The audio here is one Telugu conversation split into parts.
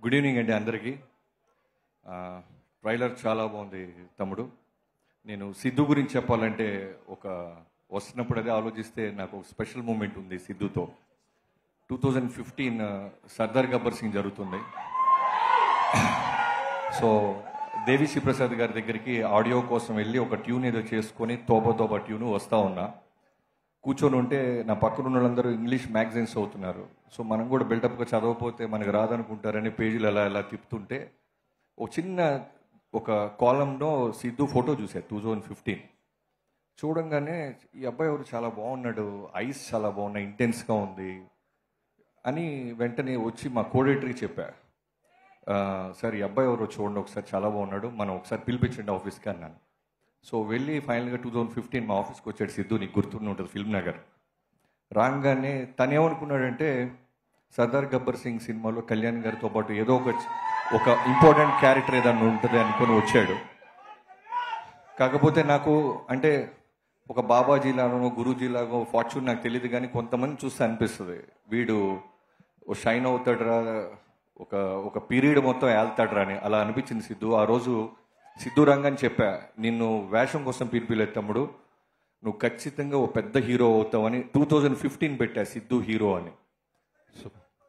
గుడ్ ఈవినింగ్ అండి అందరికీ ఆ, ట్రైలర్ చాలా బాగుంది తమ్ముడు నేను సిద్ధు గురించి చెప్పాలంటే ఒక వస్తున్నప్పుడు అదే ఆలోచిస్తే నాకు ఒక స్పెషల్ మూమెంట్ ఉంది సిద్ధుతో two thousand fifteen Sardaar Gabbar Singh జరుగుతుంది సో దేవిశ్రీ ప్రసాద్ గారి దగ్గరికి ఆడియో కోసం వెళ్ళి ఒక ట్యూన్ ఏదో చేసుకొని తోబ తోబ ట్యూన్ వస్తా ఉన్నా కూర్చొని ఉంటే నా పక్కన ఉన్న వాళ్ళందరూ ఇంగ్లీష్ మ్యాగజైన్స్ అవుతున్నారు సో మనం కూడా బిల్డప్గా చదవకపోతే మనకు రాదనుకుంటారని పేజీలు అలా అలా తిప్పుతుంటే ఒక చిన్న ఒక కాలంలో సిద్ధు ఫోటో చూశారు టూ థౌజండ్ ఫిఫ్టీన్ చూడంగానే ఈ అబ్బాయి ఎవరు చాలా బాగున్నాడు ఐస్ చాలా బాగున్నాయి ఇంటెన్స్గా ఉంది అని వెంటనే వచ్చి మా కోడేటరీకి చెప్పా "ఆ, సార్ ఈ అబ్బాయి ఎవరో చూడండి ఒకసారి చాలా బాగున్నాడు మనం ఒకసారి పిలిపించండి ఆఫీస్కి అన్నాను సో వెళ్ళి ఫైనల్గా టూ థౌజండ్ ఫిఫ్టీన్ మా ఆఫీస్కి వచ్చాడు సిద్ధు నీకు గుర్తుండి ఉంటుంది ఫిల్మ్ నగర్ రాగానే తను ఏమనుకున్నాడంటే సర్దార్ గబ్బర్ సింగ్ సినిమాలో కళ్యాణ్ గారితో పాటు ఏదో ఒక ఒక ఇంపార్టెంట్ క్యారెక్టర్ ఏదన్నా ఉంటుంది అనుకొని వచ్చాడు కాకపోతే నాకు అంటే ఒక బాబాజీలాగో గురూజీలాగో ఫార్చ్యూన్ నాకు తెలియదు కానీ కొంతమంది చూస్తే అనిపిస్తుంది వీడు ఓ షైన్ అవుతాడురా ఒక ఒక పీరియడ్ మొత్తం వెళ్తాడురా అని అలా అనిపించింది సిద్ధు ఆ రోజు సిద్ధు రంగని చెప్పా నిన్ను వేషం కోసం పిలిపిలేదు తమ్ముడు నువ్వు ఖచ్చితంగా ఓ పెద్ద హీరో అవుతావని టూ థౌజండ్ ఫిఫ్టీన్ పెట్టా సిద్ధు హీరో అని సో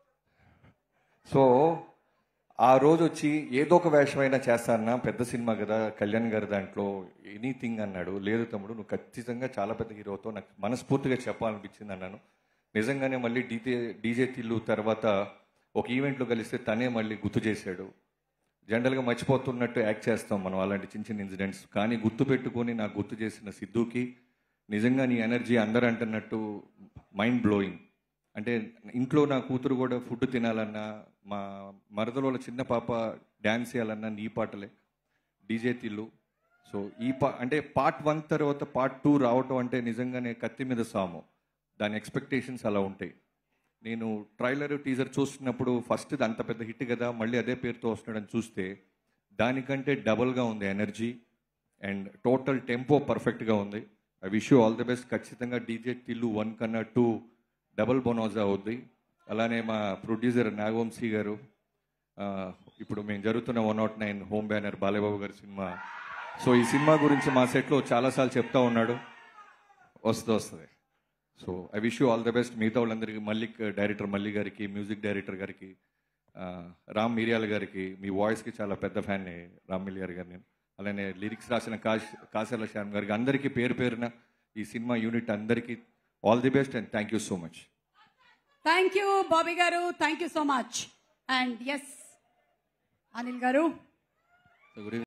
సో ఆ రోజు వచ్చి ఏదో ఒక వేషమైనా చేస్తానా పెద్ద సినిమా కదా కళ్యాణ్ గారి దాంట్లో ఎనీథింగ్ అన్నాడు లేదు తమ్ముడు నువ్వు ఖచ్చితంగా చాలా పెద్ద హీరోతో నాకు మనస్ఫూర్తిగా చెప్పాలనిపించింది అన్నాను నిజంగానే మళ్ళీ డీజే డీజే తిల్లు తర్వాత ఒక ఈవెంట్లో కలిస్తే తనే మళ్ళీ గుర్తు చేశాడు జనరల్గా మర్చిపోతున్నట్టు యాక్ట్ చేస్తాం మనం అలాంటి చిన్న చిన్న ఇన్సిడెంట్స్ కానీ గుర్తు పెట్టుకొని నాకు గుర్తు చేసిన సిద్ధుకి నిజంగా నీ ఎనర్జీ అందరు అంటున్నట్టు మైండ్ బ్లోయింగ్ అంటే ఇంట్లో నా కూతురు కూడా ఫుడ్ తినాలన్నా మా మరదల వాళ్ళ చిన్న పాప డ్యాన్స్ చేయాలన్నా నీ పాటలే డీజే తిల్లు సో ఈ పా అంటే పార్ట్ వన్ తర్వాత పార్ట్ టూ రావటం అంటే నిజంగానే కత్తి మీద సాము దాని ఎక్స్పెక్టేషన్స్ అలా ఉంటాయి నేను ట్రైలర్ టీజర్ చూస్తున్నప్పుడు ఫస్ట్ అంత పెద్ద హిట్ కదా మళ్ళీ అదే పేరుతో వస్తున్నాడని చూస్తే దానికంటే డబుల్గా ఉంది ఎనర్జీ అండ్ టోటల్ టెంపో పర్ఫెక్ట్గా ఉంది I wish you all the best ఖచ్చితంగా డీజే టిల్లు వన్ కన్నా టూ డబుల్ బొనోజా అవుద్ది అలానే మా ప్రొడ్యూసర్ నాగవంశీ గారు ఆ, ఇప్పుడు మేము జరుగుతున్న one nought nine home banner Balayyababu గారి సినిమా సో ఈ సినిమా గురించి మా సెట్లో చాలాసార్లు చెప్తా ఉన్నాడు వస్తుంది వస్తుంది so I wish you all the best మిగతా వాళ్ళందరికీ మల్లిక్ డైరెక్టర్ మల్లి గారికి మ్యూజిక్ డైరెక్టర్ గారికి ఆ, రామ్ మిరియాల గారికి మీ వాయిస్కి చాలా పెద్ద ఫ్యాన్ రామ్ మిరియాల గారు నేను అలానే లిరిక్స్ రాసిన కాశ్ కాశాల శ్యామ్ గారికి అందరికీ పేరు పేరున ఈ సినిమా యూనిట్ అందరికీ all the best and thank you so much thank you Bobby గారు thank you so much and S Anil గారు గుడ్